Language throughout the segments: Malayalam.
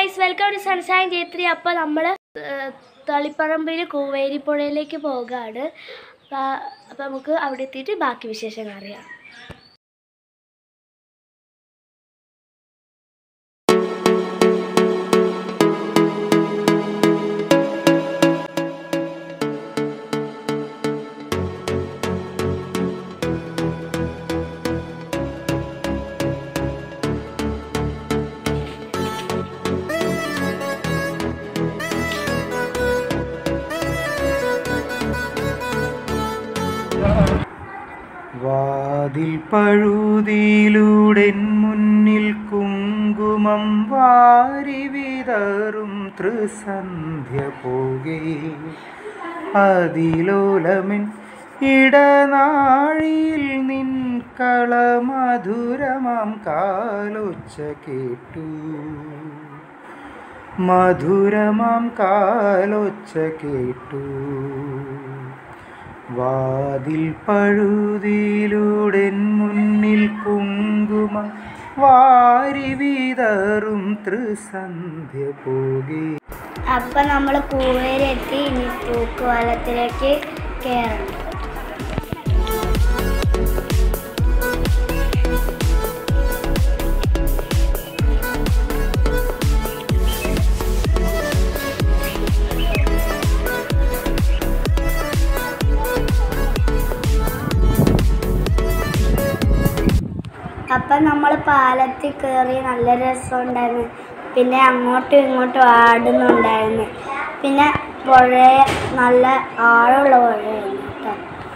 Guys welcome to sunshine Jayatri അപ്പോൾ നമ്മൾ തളിപ്പറമ്പിൽ കൂവേരിപ്പുഴയിലേക്ക് പോവുകയാണ് അപ്പോൾ നമുക്ക് അവിടെ എത്തിയിട്ട് ബാക്കി വിശേഷങ്ങൾ അറിയാം വാതിൽ പഴുതിയിലൂടെ മുന്നിൽ കുങ്കുമം വാരി വിതറും ത്രിസന്ധ്യ പോകേ അതിലോലമിൻ ഇടനാഴിയിൽ നിൻ കളമധുരമാം കാലൊച്ച കേട്ടു മധുരമാം കാലൊച്ച കേട്ടു വാതിൽ പഴുതിയിലൂടെ മുന്നിൽ കുങ്കുമം വാരി വിതറും ത്രിസന്ധ്യ പോകേ അപ്പം നമ്മൾ കൂവേരെത്തി ഇനി തൂക്കുപാലത്തിലേക്ക് കയറണം അപ്പം നമ്മൾ പാലത്തിൽ കയറി നല്ല രസമുണ്ടായിരുന്നു പിന്നെ അങ്ങോട്ടും ഇങ്ങോട്ടും ആടുന്നുണ്ടായിരുന്നു പിന്നെ പുഴ നല്ല ആഴമുള്ള പുഴയായിരുന്നു കേട്ടോ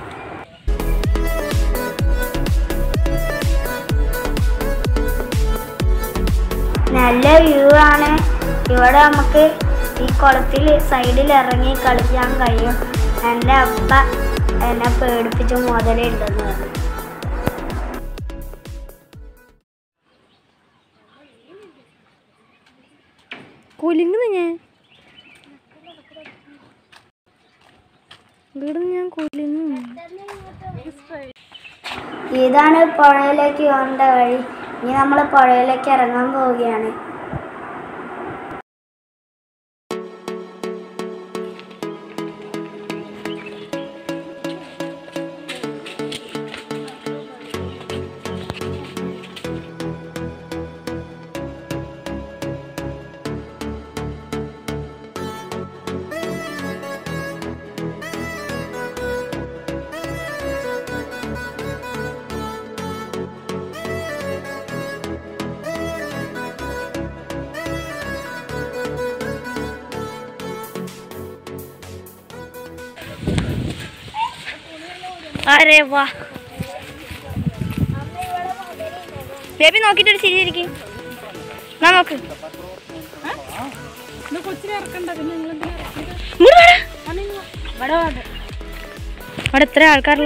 നല്ല വ്യൂ ആണ് ഇവിടെ നമുക്ക് ഈ കുളത്തിൽ സൈഡിൽ ഇറങ്ങി കളിക്കാൻ കഴിയും എൻ്റെ അപ്പ എന്നെ പേടിപ്പിച്ച് മുതലുണ്ടെന്ന് പറഞ്ഞു കുലുങ്ങുന്നു ഞാൻ ഇവിടെ ഞാൻ കുലുങ്ങുന്നു ഇതാണ് പുഴയിലേക്ക് പോകേണ്ട വഴി ഇനി നമ്മൾ പുഴയിലേക്ക് ഇറങ്ങാൻ പോവുകയാണ് അരെ വാ ബേബി നോക്കിട്ട് ഒരു ചിരിയിരിക്കും ഞാൻ നോക്ക് ഇങ്ങോട്ട് വാടാ. അവിടെ എത്ര ആൾക്കാരുള്ള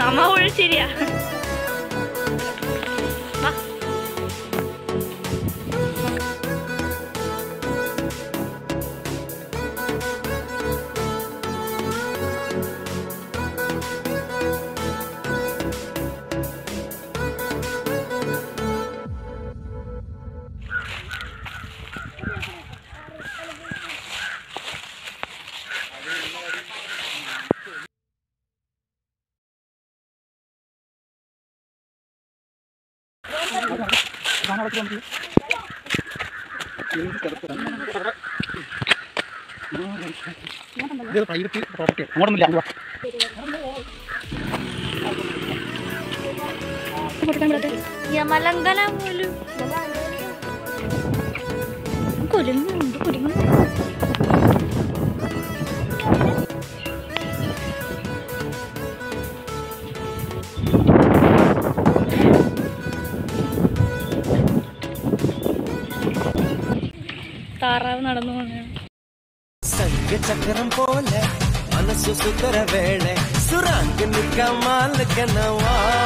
അമ്മ ഒഴിച്ചിരിയാ വാ ഇത് പ്രൈവറ്റ് പ്രോപ്പർട്ടി അങ്ങോട്ടൊന്നുമില്ല അങ്ങോട്ട് യമലങ്കന പോലും കുരുങ്ങുണ്ട് കുരുങ്ങു താറാവ് നടന്നു പോകുന്നു സംഘചക്രം പോലെ മനസ്സു സുതര വേള സുറാങ്ക് നിൽക്കാൻ മാലക്കനവാ